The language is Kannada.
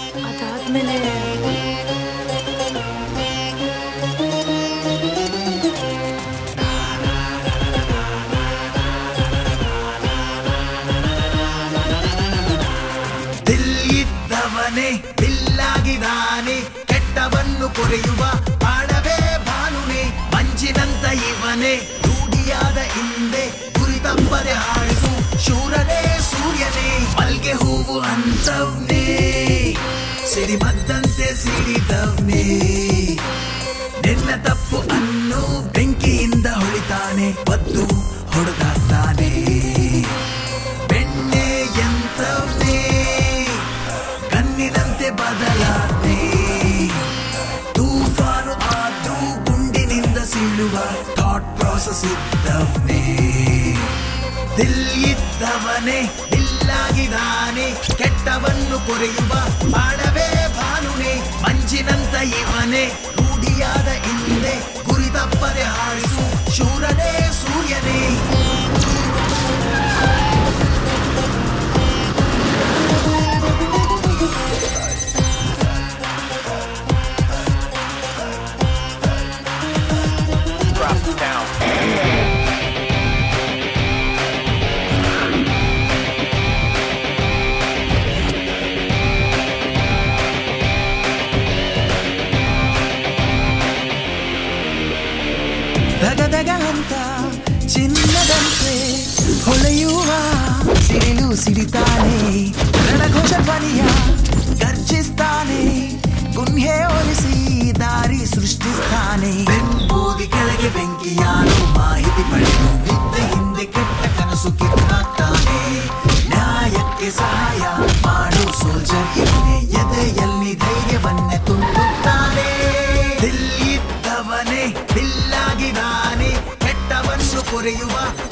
ಅದಾದ್ಮೇಲೆ ದಿಲ್ಲಿದ್ದವನೇ ಬಿಲ್ಲಾಗಿದಾನೆ ಕೆಟ್ಟವನ್ನು ಕೊರೆಯುವ ಬಾಣವೇ ಭಾನುನೆ ಮಂಜಿನಂತ ಇವನೇ ರೂಢಿಯಾದ ಹಿಂದೆ ಗುರಿ ತಪ್ಪದೆ ಹಾಡಿಸು ಶೂರನೇ ಸೂರ್ಯನೇ ಮಲ್ಗೆ ಹೂವು ಅಂತವ್ನೇ ಸಿಡಿಮದ್ದಂತೆ ಸಿಡಿದವ್ನೇ ನಿನ್ನ ತಪ್ಪು ಅನ್ನು ಬೆಂಕಿಯಿಂದ ಹೊಳಿತಾನೆ ಬದ್ದು ಹೊಡೆದಾಗ್ತಾನೆ ಬೆಣ್ಣೆ ಎಂತವ್ನೇ ಕಣ್ಣಿನಂತೆ ಬದಲಾದೆ ತೂಫಾನು ಆದ್ರೂ ಗುಂಡಿನಿಂದ ಸೀಳುವ ಥಾಟ್ ಪ್ರಾಸೆಸ್ ಇದ್ದವನೇ ದಿಲ್ಲಿದ್ದವನೇ ಇಲ್ಲಾಗಿದಾನೆ ಕೆಟ್ಟವನ್ನು ಕೊರೆಯುವ ಬಾಣವೇ ಭಾನುನೆ ಮಂಜಿನಂತ ಇವನೇ ರೂಢಿಯಾದ ಹಿಂದೆ ಗುರಿ ತಪ್ಪದೆ ಹಾಡಿಸು ಶೂರನೇ ಸೂರ್ಯನೇ Drop down. ದಗದಗ ಅಂತ ಚಿನ್ನದಂತೆ ಹೊಳೆಯುವ ಸಿಡಿಲು ಸಿಡಿತಾನೆ ರಣಘೋಷ ಧ್ವನಿಯ ಗರ್ಜಿಸ್ತಾನೆ ಗುನ್ಹೆ ಒಲಿಸಿ ದಾರಿ ಸೃಷ್ಟಿಸ್ತಾನೆ ಬೆಂಬೂದಿ ಕೆಳಗೆ ಬೆಂಕಿಯಾನು ಮಾಹಿತಿ ಪಡೆದು ವಿದ್ಯೆ ಹಿಂದೆ ಕೆಟ್ಟ ಕನಸು ಕಿತ್ತಾಕ್ತಾನೆ ನ್ಯಾಯಕ್ಕೆ ಸಹಾಯ ಮಾಡು ಸೋಲ್ಜರ್ ಇವನೇ ಎದೆಯಲ್ಲಿ ಧೈರ್ಯವನ್ನೇ ತುಂಬುತ್ತಾನೆ ದಿಲ್ಲಿದ್ದವನೇ ಬಿಲ್ಲಾಗಿದಾನೆ ಕೆಟ್ಟವನ್ನು ಕೊರೆಯುವ